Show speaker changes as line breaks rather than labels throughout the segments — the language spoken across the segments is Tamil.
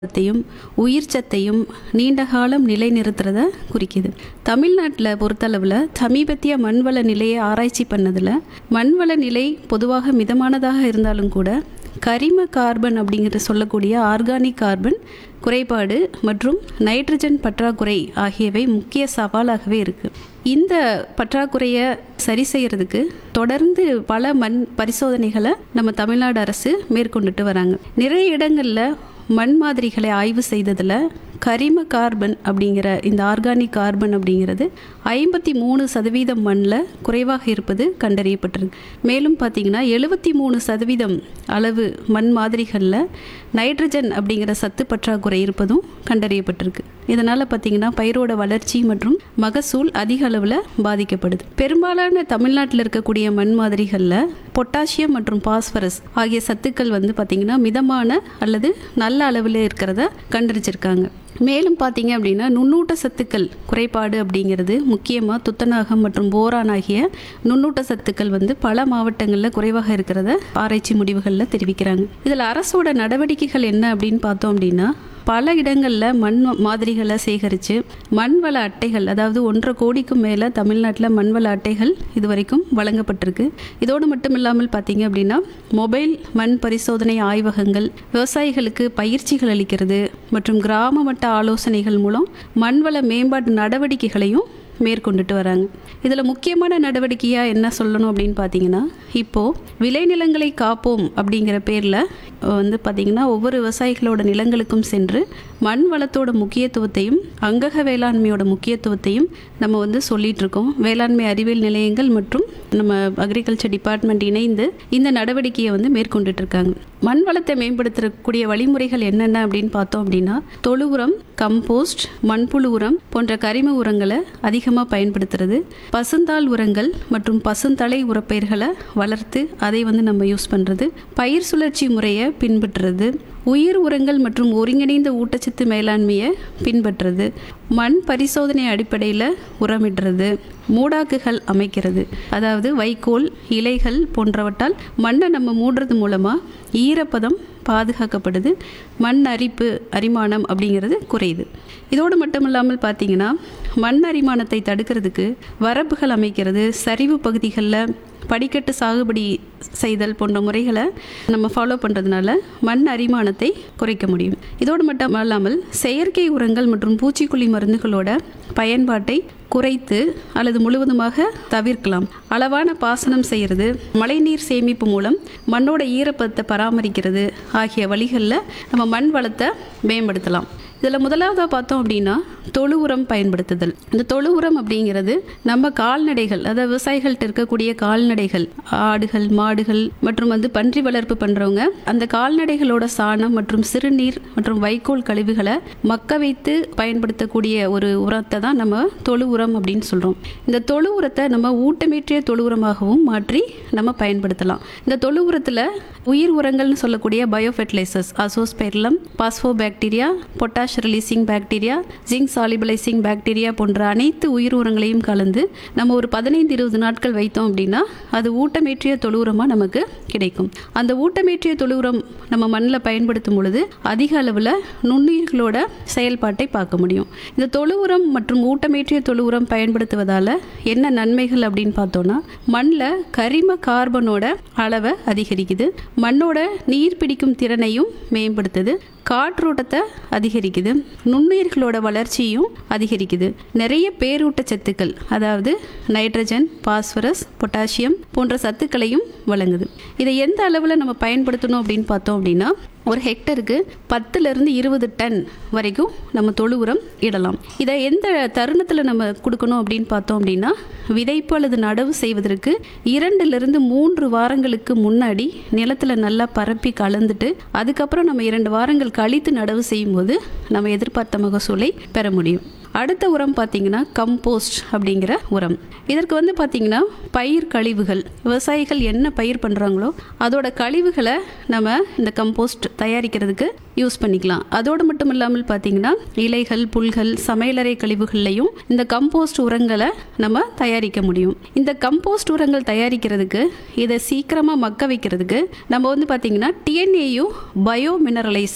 சத்தையும் உயிர் சத்தையும் நீண்ட காலம் நிலைநிறுத்துறத குறிக்குது தமிழ்நாட்டில் பொறுத்தளவில் சமீபத்திய மண்வள நிலையை ஆராய்ச்சி பண்ணதில் மண்வள நிலை பொதுவாக மிதமானதாக இருந்தாலும் கூட கரிம கார்பன் அப்படிங்கிற சொல்லக்கூடிய ஆர்கானிக் கார்பன் குறைபாடு மற்றும் நைட்ரஜன் பற்றாக்குறை ஆகியவை முக்கிய சவாலாகவே இருக்குது இந்த பற்றாக்குறையை சரி செய்யறதுக்கு தொடர்ந்து பல மண் பரிசோதனைகளை நம்ம தமிழ்நாடு அரசு மேற்கொண்டுட்டு வராங்க நிறைய இடங்களில் மண் மாதிரிகளை ஆய்வு செய்ததில் கரிம கார்பன் அப்படிங்கிற இந்த ஆர்கானிக் கார்பன் அப்படிங்கிறது ஐம்பத்தி மூணு சதவீதம் மண்ணில் குறைவாக இருப்பது கண்டறியப்பட்டிருக்கு மேலும் பார்த்திங்கன்னா எழுபத்தி மூணு சதவீதம் அளவு மண் மாதிரிகளில் நைட்ரஜன் அப்படிங்கிற சத்து பற்றாக்குறை இருப்பதும் கண்டறியப்பட்டிருக்கு இதனால் பார்த்திங்கன்னா பயிரோட வளர்ச்சி மற்றும் மகசூல் அதிக அளவில் பாதிக்கப்படுது பெரும்பாலான தமிழ்நாட்டில் இருக்கக்கூடிய மண் மாதிரிகளில் பொட்டாசியம் மற்றும் பாஸ்பரஸ் ஆகிய சத்துக்கள் வந்து பார்த்திங்கன்னா மிதமான அல்லது நல்ல அளவில் இருக்கிறத கண்டறிச்சிருக்காங்க மேலும் பார்த்தீங்க அப்படின்னா நுண்ணூட்ட சத்துக்கள் குறைபாடு அப்படிங்கிறது முக்கியமாக துத்தநாகம் மற்றும் போரான் ஆகிய நுண்ணூட்ட சத்துக்கள் வந்து பல மாவட்டங்களில் குறைவாக இருக்கிறத ஆராய்ச்சி முடிவுகளில் தெரிவிக்கிறாங்க இதில் அரசோட நடவடிக்கைகள் என்ன அப்படின்னு பார்த்தோம் அப்படின்னா பல இடங்களில் மண் மாதிரிகளை சேகரித்து மண்வள அட்டைகள் அதாவது ஒன்றரை கோடிக்கும் மேலே தமிழ்நாட்டில் மண்வள அட்டைகள் இது வரைக்கும் வழங்கப்பட்டிருக்கு இதோடு மட்டும் இல்லாமல் பார்த்தீங்க அப்படின்னா மொபைல் மண் பரிசோதனை ஆய்வகங்கள் விவசாயிகளுக்கு பயிற்சிகள் அளிக்கிறது மற்றும் கிராம மட்ட ஆலோசனைகள் மூலம் மண்வள மேம்பாட்டு நடவடிக்கைகளையும் மேற்கொண்டுட்டு வராங்க இதில் முக்கியமான நடவடிக்கையாக என்ன சொல்லணும் அப்படின்னு பார்த்தீங்கன்னா இப்போது விளைநிலங்களை காப்போம் அப்படிங்கிற பேரில் வந்து பார்த்திங்கன்னா ஒவ்வொரு விவசாயிகளோட நிலங்களுக்கும் சென்று மண் வளத்தோட முக்கியத்துவத்தையும் அங்கக வேளாண்மையோட முக்கியத்துவத்தையும் நம்ம வந்து சொல்லிட்டு இருக்கோம் வேளாண்மை அறிவியல் நிலையங்கள் மற்றும் நம்ம அக்ரிகல்ச்சர் டிபார்ட்மெண்ட் இணைந்து இந்த நடவடிக்கையை வந்து மேற்கொண்டுட்டு இருக்காங்க மண் வளத்தை மேம்படுத்தக்கூடிய வழிமுறைகள் என்னென்ன அப்படின்னு பார்த்தோம் அப்படின்னா தொழு உரம் கம்போஸ்ட் மண்புழு உரம் போன்ற கரிம உரங்களை அதிகமாக பயன்படுத்துறது பசுந்தாள் உரங்கள் மற்றும் பசுந்தலை உரப்பயிர்களை வளர்த்து அதை வந்து நம்ம யூஸ் பண்ணுறது பயிர் சுழற்சி முறையை பின்பற்றுறது உயிர் உரங்கள் மற்றும் ஒருங்கிணைந்த ஊட்டச்சத்து மேலாண்மையை பின்பற்றுறது மண் பரிசோதனை அடிப்படையில் உரமிடுறது மூடாக்குகள் அமைக்கிறது அதாவது வைக்கோல் இலைகள் போன்றவற்றால் மண்ணை நம்ம மூடுறது மூலமாக ஈரப்பதம் பாதுகாக்கப்படுது மண் அரிப்பு அரிமானம் அப்படிங்கிறது குறையுது இதோடு மட்டும் இல்லாமல் பார்த்தீங்கன்னா மண் அரிமானத்தை தடுக்கிறதுக்கு வரப்புகள் அமைக்கிறது சரிவு பகுதிகளில் படிக்கட்டு சாகுபடி செய்தல் போன்ற முறைகளை நம்ம ஃபாலோ பண்ணுறதுனால மண் அரிமானத்தை குறைக்க முடியும் இதோடு மட்டும் அல்லாமல் செயற்கை உரங்கள் மற்றும் பூச்சிக்கொல்லி மருந்துகளோட பயன்பாட்டை குறைத்து அல்லது முழுவதுமாக தவிர்க்கலாம் அளவான பாசனம் செய்கிறது மழைநீர் சேமிப்பு மூலம் மண்ணோட ஈரப்பதத்தை பராமரிக்கிறது ஆகிய வழிகளில் நம்ம மண் வளத்தை மேம்படுத்தலாம் இதில் முதலாவதாக பார்த்தோம் அப்படின்னா தொழு உரம் பயன்படுத்துதல் இந்த தொழு உரம் அப்படிங்கிறது நம்ம கால்நடைகள் அதாவது விவசாயிகள்கிட்ட இருக்கக்கூடிய கால்நடைகள் ஆடுகள் மாடுகள் மற்றும் வந்து பன்றி வளர்ப்பு பண்ணுறவங்க அந்த கால்நடைகளோட சாணம் மற்றும் சிறுநீர் மற்றும் வைக்கோல் கழிவுகளை மக்க வைத்து பயன்படுத்தக்கூடிய ஒரு உரத்தை தான் நம்ம தொழு உரம் அப்படின்னு சொல்கிறோம் இந்த தொழு உரத்தை நம்ம ஊட்டமேற்றிய தொழு உரமாகவும் மாற்றி நம்ம பயன்படுத்தலாம் இந்த தொழு உரத்தில் உயிர் உரங்கள்னு சொல்லக்கூடிய bio fertilisers Azospirillum phospho bacteria potash releasing bacteria zinc solubilising bacteria போன்ற அனைத்து உயிர் உரங்களையும் கலந்து நம்ம ஒரு பதினைந்து இருபது நாட்கள் வைத்தோம் அப்படின்னா அது ஊட்டமேற்றிய தொழு உரமாக நமக்கு கிடைக்கும் அந்த ஊட்டமேற்றிய தொழு உரம் நம்ம மண்ணில் பயன்படுத்தும் பொழுது அதிக அளவில் நுண்ணுயிர்களோட செயல்பாட்டை பார்க்க முடியும் இந்த தொழு உரம் மற்றும் ஊட்டமேற்றிய தொழு உரம் பயன்படுத்துவதால் என்ன நன்மைகள் அப்படின்னு பார்த்தோன்னா மண்ணில் கரிம கார்பனோட அளவை அதிகரிக்குது மண்ணோட நீர் பிடிக்கும் திறனையும் மேம்படுத்துது காற்றோட்டத்தை அதிகரிக்குது நுண்ணுயிர்களோட வளர்ச்சியும் அதிகரிக்குது நிறைய பேரூட்ட சத்துக்கள் அதாவது நைட்ரஜன் பாஸ்பரஸ் பொட்டாசியம் போன்ற சத்துக்களையும் வழங்குது இதை எந்த அளவில் நம்ம பயன்படுத்தணும் அப்படின்னு பார்த்தோம் அப்படின்னா ஒரு ஹெக்டருக்கு பத்துலேருந்து இருபது டன் வரைக்கும் நம்ம தொழு உரம் இடலாம் இதை எந்த தருணத்தில் நம்ம கொடுக்கணும் அப்படின்னு பார்த்தோம் அப்படின்னா விதைப்பு அல்லது நடவு செய்வதற்கு இரண்டுலேருந்து மூன்று வாரங்களுக்கு முன்னாடி நிலத்தில் நல்லா பரப்பி கலந்துட்டு அதுக்கப்புறம் நம்ம இரண்டு வாரங்கள் கழித்து நடவு செய்யும்போது நம்ம எதிர்பார்த்த மகசூலை பெற முடியும் அடுத்த உரம் பார்த்திங்கன்னா கம்போஸ்ட் அப்படிங்கிற உரம் இதற்கு வந்து பார்த்திங்கன்னா பயிர் கழிவுகள் விவசாயிகள் என்ன பயிர் பண்ணுறாங்களோ அதோட கழிவுகளை நம்ம இந்த கம்போஸ்ட் தயாரிக்கிறதுக்கு யூஸ் பண்ணிக்கலாம் அதோடு மட்டும் இல்லாமல் பார்த்திங்கன்னா இலைகள் புல்கள் சமையலறை கழிவுகள்லையும் இந்த கம்போஸ்ட் உரங்களை நம்ம தயாரிக்க முடியும் இந்த கம்போஸ்ட் உரங்கள் தயாரிக்கிறதுக்கு இதை சீக்கிரமாக மக்க வைக்கிறதுக்கு நம்ம வந்து பார்த்திங்கன்னா டிஎன்ஏயும் பயோ மினரலைசர்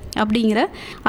அப்படிங்கிற